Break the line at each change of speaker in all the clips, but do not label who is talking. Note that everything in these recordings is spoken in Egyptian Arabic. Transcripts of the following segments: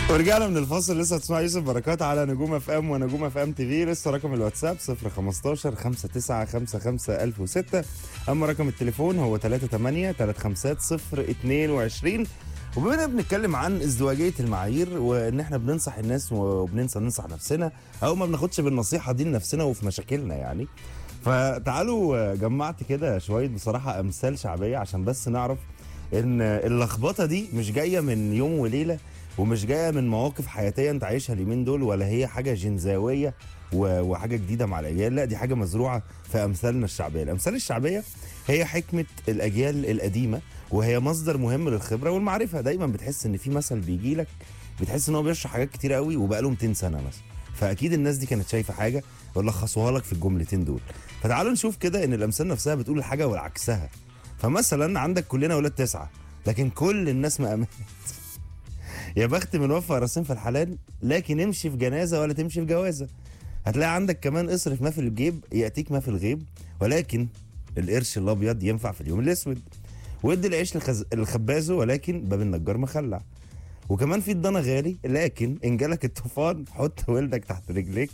ورجعنا من الفاصل لسه تسمع يوسف بركات على نجوم اف ام ونجوم اف ام تي في لسه رقم الواتساب 015 5955 1006 اما رقم التليفون هو 38 350 22 وبما اننا بنتكلم عن ازدواجيه المعايير وان احنا بننصح الناس وبننسى ننصح نفسنا او ما بناخدش بالنصيحه دي لنفسنا وفي مشاكلنا يعني فتعالوا جمعت كده شويه بصراحه امثال شعبيه عشان بس نعرف ان اللخبطه دي مش جايه من يوم وليله ومش جايه من مواقف حياتيه انت عايشها اليومين دول ولا هي حاجه جنزاويه و- وحاجه جديده مع الاجيال لا دي حاجه مزروعه في امثالنا الشعبيه الامثال الشعبيه هي حكمه الاجيال القديمه وهي مصدر مهم للخبره والمعرفه دايما بتحس ان في مثل بيجي لك بتحس ان هو بيشرح حاجات كتير قوي وبقى له 200 سنه مثلا فاكيد الناس دي كانت شايفه حاجه ولخصوها لك في الجملتين دول فتعالوا نشوف كده ان الامثال نفسها بتقول الحاجه والعكسها فمثلا عندك كلنا ولاد تسعه لكن كل الناس مأمنة يا بخت من وفى راسين في الحلال لكن امشي في جنازه ولا تمشي في جوازه هتلاقي عندك كمان اصرف ما في الجيب ياتيك ما في الغيب ولكن القرش الابيض ينفع في اليوم الاسود وادي العيش للخز... لخبازه ولكن باب النجار مخلع وكمان في الضنا غالي لكن ان جالك الطوفان حط ولدك تحت رجليك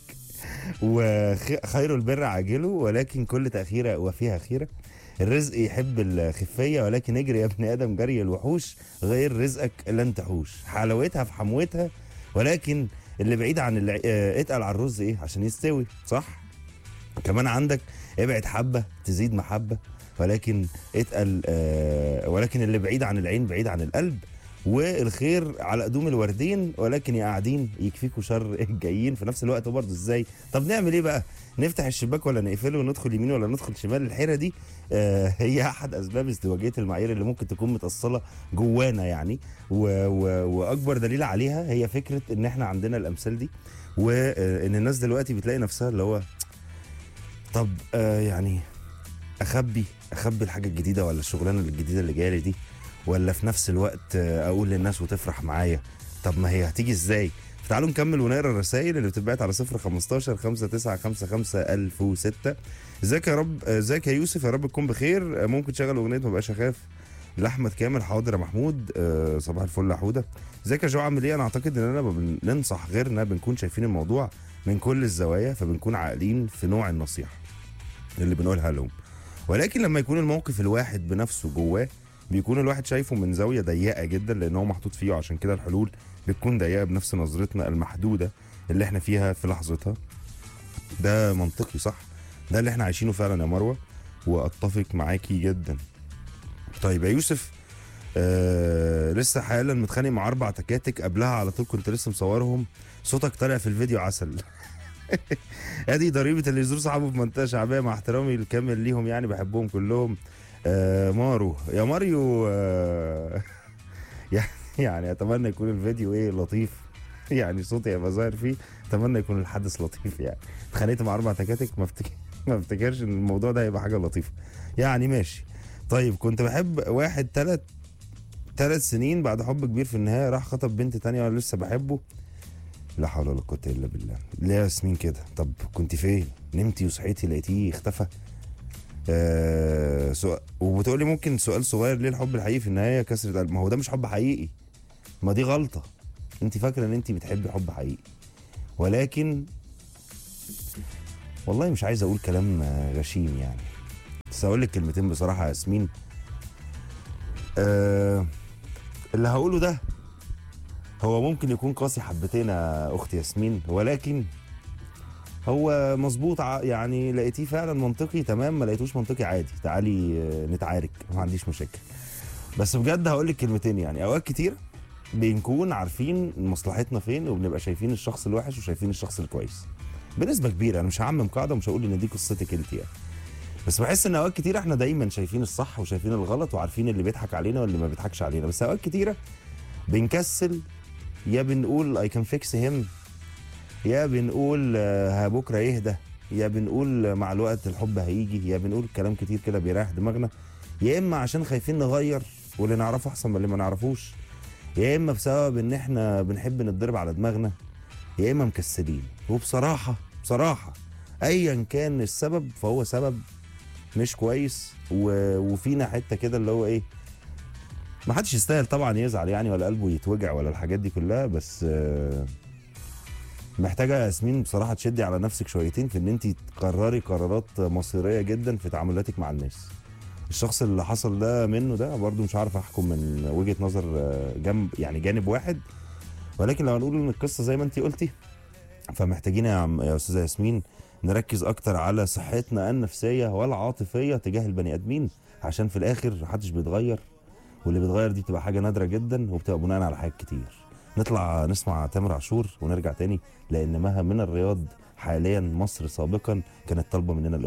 وخير البر عاجله ولكن كل تأخيرة وفيها خيرة الرزق يحب الخفية ولكن اجري يا ابن آدم جري الوحوش غير رزقك لن تحوش حلاوتها في حموتها ولكن اللي بعيد عن الع... اه، اتقل على الرز ايه عشان يستوي صح كمان عندك ابعد حبة تزيد محبة ولكن اتقل آه ولكن اللي بعيد عن العين بعيد عن القلب والخير على قدوم الوردين ولكن يا قاعدين يكفيكوا شر الجايين في نفس الوقت برضه ازاي طب نعمل ايه بقى نفتح الشباك ولا نقفله وندخل يمين ولا ندخل شمال الحيره دي آه هي احد اسباب ازدواجيه المعايير اللي ممكن تكون متاصله جوانا يعني و و واكبر دليل عليها هي فكره ان احنا عندنا الامثال دي وان الناس دلوقتي بتلاقي نفسها اللي هو طب آه يعني اخبي اخبي الحاجه الجديده ولا الشغلانه الجديده اللي جايه لي دي ولا في نفس الوقت آه، اقول للناس وتفرح معايا طب ما هي هتيجي ازاي فتعالوا نكمل ونقرا الرسائل اللي بتتبعت على 015 5955 1006 ازيك يا رب آه، ازيك يا يوسف يا رب تكون بخير آه، ممكن تشغل اغنيه ما بقاش اخاف لاحمد كامل حاضر يا محمود آه، صباح الفل يا حوده ازيك يا جو عامل ايه انا اعتقد اننا لما بننصح غيرنا بنكون شايفين الموضوع من كل الزوايا فبنكون عاقلين في نوع النصيحه اللي بنقولها لهم ولكن لما يكون الموقف الواحد بنفسه جواه بيكون الواحد شايفه من زاويه ضيقه جدا لان هو محطوط فيه عشان كده الحلول بتكون ضيقه بنفس نظرتنا المحدوده اللي احنا فيها في لحظتها ده منطقي صح ده اللي احنا عايشينه فعلا يا مروه واتفق معاكي جدا طيب يا يوسف آه لسه حالا متخانق مع اربع تكاتك قبلها على طول كنت لسه مصورهم صوتك طالع في الفيديو عسل ادي ضريبه اللي يزور صحابه في منطقه شعبيه مع احترامي الكامل ليهم يعني بحبهم كلهم آه مارو يا ماريو آه يعني يعني اتمنى يكون الفيديو ايه لطيف يعني صوتي يبقى ظاهر فيه اتمنى يكون الحدث لطيف يعني اتخانقت مع اربع تكاتك ما افتكر ما افتكرش ان الموضوع ده هيبقى حاجه لطيفه يعني ماشي طيب كنت بحب واحد ثلاث ثلاث سنين بعد حب كبير في النهايه راح خطب بنت تانية وانا لسه بحبه لا حول ولا قوه الا بالله ليه يا ياسمين كده طب كنت فين نمتي وصحيتي لقيتيه اختفى آه سؤال وبتقولي ممكن سؤال صغير ليه الحب الحقيقي في النهايه كسرة قلب ما هو ده مش حب حقيقي ما دي غلطه انت فاكره ان انت بتحبي حب حقيقي ولكن والله مش عايز اقول كلام آه، غشيم يعني بس هقول لك كلمتين بصراحه يا ياسمين آه اللي هقوله ده هو ممكن يكون قاسي حبتين يا اختي ياسمين ولكن هو مظبوط ع- يعني لقيتيه فعلا منطقي تمام ما لقيتوش منطقي عادي تعالي آه، نتعارك ما عنديش مشاكل بس بجد هقول لك كلمتين يعني اوقات كتير بنكون عارفين مصلحتنا فين وبنبقى شايفين الشخص الوحش وشايفين الشخص الكويس بنسبه كبيره انا مش هعمم قاعده ومش هقول ان دي قصتك انت يعني بس بحس ان اوقات كتير احنا دايما شايفين الصح وشايفين الغلط وعارفين اللي بيضحك علينا واللي ما بيضحكش علينا بس اوقات كتيره بنكسل يا بنقول اي كان فيكس هيم يا بنقول آه، بكره يهدى يا بنقول آه، مع الوقت الحب هيجي يا بنقول كلام كتير كده بيريح دماغنا يا اما عشان خايفين نغير واللي نعرفه احسن من اللي ما نعرفوش يا اما بسبب ان احنا بنحب نتضرب على دماغنا يا اما مكسلين وبصراحه بصراحه ايا كان السبب فهو سبب مش كويس و... وفينا حته كده اللي هو ايه ما حدش يستاهل طبعا يزعل يعني ولا قلبه يتوجع ولا الحاجات دي كلها بس آه، محتاجه يا ياسمين بصراحه تشدي على نفسك شويتين في ان انت تقرري قرارات مصيريه جدا في تعاملاتك مع الناس الشخص اللي حصل ده منه ده برضو مش عارف احكم من وجهه نظر آه، جنب يعني جانب واحد ولكن لو هنقول ان القصه زي ما انت قلتي فمحتاجين يا عم يا استاذه ياسمين نركز اكتر على صحتنا النفسيه والعاطفيه تجاه البني ادمين عشان في الاخر محدش بيتغير واللي بيتغير دي بتبقى حاجه نادره جدا وبتبقى بناء على حاجات كتير نطلع نسمع تامر عاشور ونرجع تاني لان مها من الرياض حاليا مصر سابقا كانت طالبه مننا